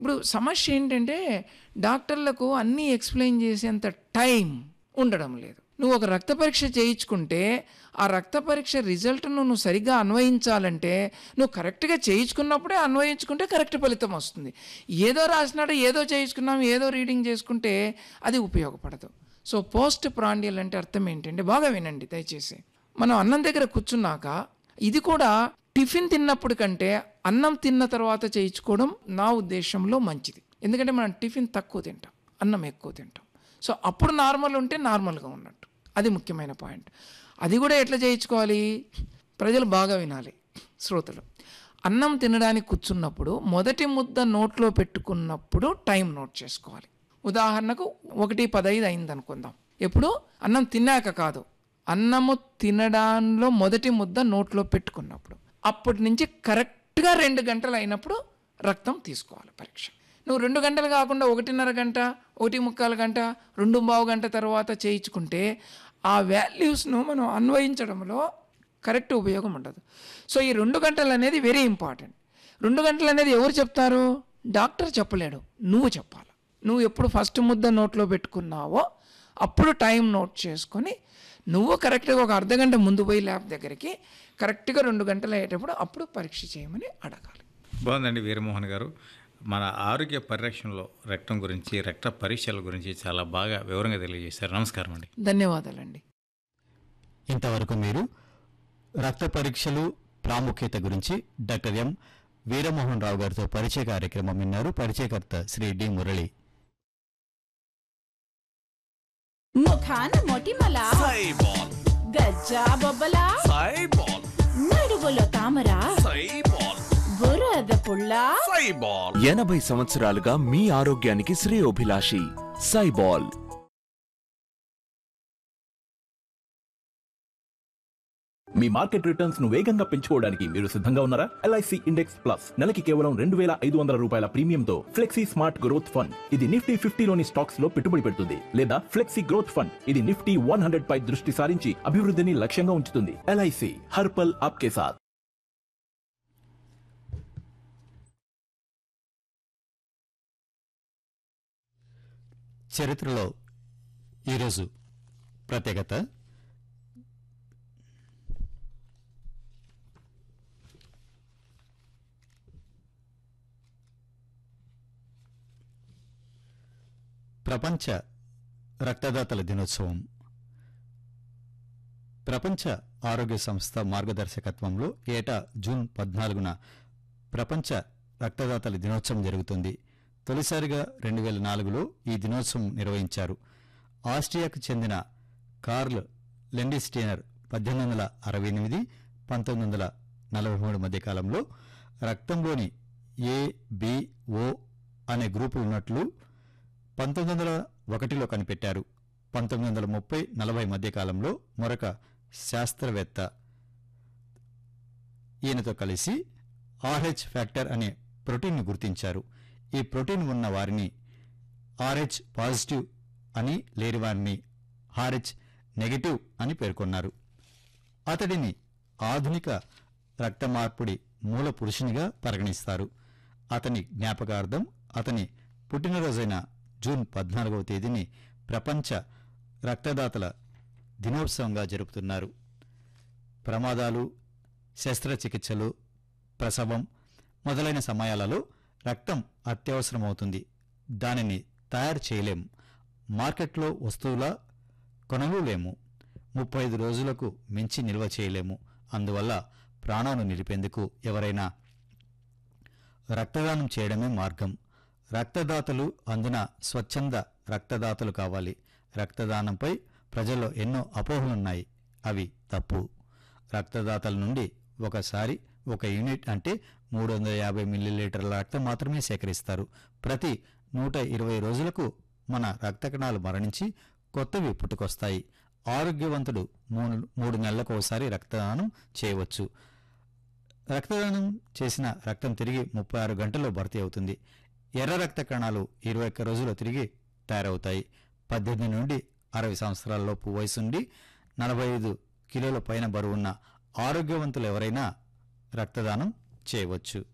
ఇప్పుడు సమస్య ఏంటంటే డాక్టర్లకు అన్నీ ఎక్స్ప్లెయిన్ చేసేంత టైం ఉండడం లేదు నువ్వు ఒక రక్త పరీక్ష చేయించుకుంటే ఆ రక్త పరీక్ష రిజల్ట్ను నువ్వు సరిగ్గా అన్వయించాలంటే నువ్వు కరెక్ట్గా చేయించుకున్నప్పుడే అన్వయించుకుంటే కరెక్ట్ ఫలితం వస్తుంది ఏదో రాసినాడు ఏదో చేయించుకున్నాం ఏదో రీడింగ్ చేసుకుంటే అది ఉపయోగపడదు సో పోస్ట్ ప్రాండియల్ అంటే అర్థం ఏంటంటే బాగా వినండి దయచేసి మనం అన్నం దగ్గర కూర్చున్నాక ఇది కూడా టిఫిన్ తిన్నప్పుడు కంటే అన్నం తిన్న తర్వాత చేయించుకోవడం నా ఉద్దేశంలో మంచిది ఎందుకంటే మనం టిఫిన్ తక్కువ తింటాం అన్నం ఎక్కువ తింటాం సో అప్పుడు నార్మల్ ఉంటే నార్మల్గా ఉన్నట్టు అది ముఖ్యమైన పాయింట్ అది కూడా ఎట్లా చేయించుకోవాలి ప్రజలు బాగా వినాలి శ్రోతలు అన్నం తినడానికి కూర్చున్నప్పుడు మొదటి ముద్ద నోట్లో పెట్టుకున్నప్పుడు టైం నోట్ చేసుకోవాలి ఉదాహరణకు ఒకటి పదైదు అయింది అనుకుందాం ఎప్పుడు అన్నం తిన్నాక కాదు అన్నము తినడంలో మొదటి ముద్ద నోట్లో పెట్టుకున్నప్పుడు అప్పటి నుంచి కరెక్ట్గా రెండు గంటలు అయినప్పుడు రక్తం తీసుకోవాలి పరీక్ష నువ్వు రెండు గంటలు కాకుండా ఒకటిన్నర గంట ఒకటి ముక్కాలు గంట రెండు బావు గంట తర్వాత చేయించుకుంటే ఆ వాల్యూస్ను మనం అన్వయించడంలో కరెక్ట్ ఉపయోగం ఉండదు సో ఈ రెండు గంటలు అనేది వెరీ ఇంపార్టెంట్ రెండు గంటలు అనేది ఎవరు చెప్తారు డాక్టర్ చెప్పలేడు నువ్వు చెప్పాలి నువ్వు ఎప్పుడు ఫస్ట్ ముద్ద నోట్లో పెట్టుకున్నావో అప్పుడు టైం నోట్ చేసుకొని నువ్వు కరెక్ట్గా ఒక అర్ధ గంట ముందు పోయి ల్యాబ్ దగ్గరికి కరెక్ట్గా రెండు గంటలు అయ్యేటప్పుడు అప్పుడు పరీక్ష చేయమని అడగాలి బాగుందండి వీరమోహన్ గారు మన ఆరోగ్య పరిరక్షణలో రక్తం గురించి రక్త పరీక్షల గురించి చాలా బాగా వివరంగా తెలియజేశారు నమస్కారం అండి ధన్యవాదాలండి ఇంతవరకు మీరు రక్త పరీక్షలు ప్రాముఖ్యత గురించి డాక్టర్ ఎం వీరమోహన్ రావు గారితో పరిచయ కార్యక్రమం విన్నారు పరిచయకర్త శ్రీ డి మురళి ముఖాన మొటిమల సైబాల్ గజ్జా బొబ్బల సైబాల్ నడుగులో తామర సైబాల్ బురద పుల్ల సైబాల్ ఎనభై సంవత్సరాలుగా మీ ఆరోగ్యానికి శ్రేయోభిలాషి సైబాల్ మీ మార్కెట్ రిటర్న్స్ ను వేగంగా పెంచుకోవడానికి మీరు సిద్ధంగా ఉన్నారా ఎల్ఐసి ఇండెక్స్ ప్లస్ నెలకి కేవలం రెండు వేల ఐదు వందల రూపాయల ప్రీమియంతో ఫ్లెక్సీ స్మార్ట్ గ్రోత్ ఫండ్ ఇది నిఫ్టీ ఫిఫ్టీలోని స్టాక్స్ లో పెట్టుబడి పెడుతుంది లేదా ఫ్లెక్సీ గ్రోత్ ఫండ్ ఇది నిఫ్టీ వన్ హండ్రెడ్ పై దృష్టి సారించి అభివృద్ధిని లక్ష్యంగా ఉంచుతుంది ఎల్ఐసి హర్పల్ ఆప్కే సాత్ చరిత్రలో ఈరోజు ప్రత్యేకత ప్రపంచ రక్తదాతల దినోత్సవం ప్రపంచ ఆరోగ్య సంస్థ మార్గదర్శకత్వంలో ఏటా జూన్ పద్నాలుగున ప్రపంచ రక్తదాతల దినోత్సవం జరుగుతుంది తొలిసారిగా రెండు వేల నాలుగులో ఈ దినోత్సవం నిర్వహించారు ఆస్ట్రియాకు చెందిన కార్ల్ లెండిస్టీనర్ పద్దెనిమిది వందల అరవై ఎనిమిది పంతొమ్మిది వందల నలభై మూడు మధ్య కాలంలో రక్తంలోని ఏ బి ఓ అనే గ్రూపులు ఉన్నట్లు పంతొమ్మిది వందల ఒకటిలో కనిపెట్టారు పంతొమ్మిది వందల ముప్పై నలభై మధ్య కాలంలో మరొక శాస్త్రవేత్త ఈయనతో కలిసి ఆర్హెచ్ ఫ్యాక్టర్ అనే ప్రోటీన్ను గుర్తించారు ఈ ప్రోటీన్ ఉన్న వారిని ఆర్హెచ్ పాజిటివ్ అని లేని వారిని ఆర్హెచ్ నెగటివ్ అని పేర్కొన్నారు అతడిని ఆధునిక రక్త మార్పిడి మూల పురుషునిగా పరిగణిస్తారు అతని జ్ఞాపకార్థం అతని పుట్టినరోజైన జూన్ పద్నాలుగవ తేదీని ప్రపంచ రక్తదాతల దినోత్సవంగా జరుపుతున్నారు ప్రమాదాలు శస్త్రచికిత్సలు ప్రసవం మొదలైన సమయాలలో రక్తం అత్యవసరమవుతుంది దానిని తయారు చేయలేం మార్కెట్లో వస్తువుల కొనలేము ముప్పై ఐదు రోజులకు మించి నిల్వ చేయలేము అందువల్ల ప్రాణాలు నిలిపేందుకు ఎవరైనా రక్తదానం చేయడమే మార్గం రక్తదాతలు అందున స్వచ్ఛంద రక్తదాతలు కావాలి రక్తదానంపై ప్రజల్లో ఎన్నో అపోహలున్నాయి అవి తప్పు రక్తదాతల నుండి ఒకసారి ఒక యూనిట్ అంటే మూడు వందల యాభై మిల్లీలీటర్ల రక్తం మాత్రమే సేకరిస్తారు ప్రతి నూట ఇరవై రోజులకు మన రక్త కణాలు మరణించి కొత్తవి పుట్టుకొస్తాయి ఆరోగ్యవంతుడు మూడు మూడు నెలలకు ఒకసారి రక్తదానం చేయవచ్చు రక్తదానం చేసిన రక్తం తిరిగి ముప్పై ఆరు గంటల్లో భర్తీ అవుతుంది ఎర్ర రక్త కణాలు ఇరవై ఒక్క రోజుల్లో తిరిగి తయారవుతాయి పద్దెనిమిది నుండి అరవై సంవత్సరాలలోపు వయసుండి నలభై ఐదు కిలోల పైన బరువున్న ఆరోగ్యవంతులు ఎవరైనా రక్తదానం చేయవచ్చు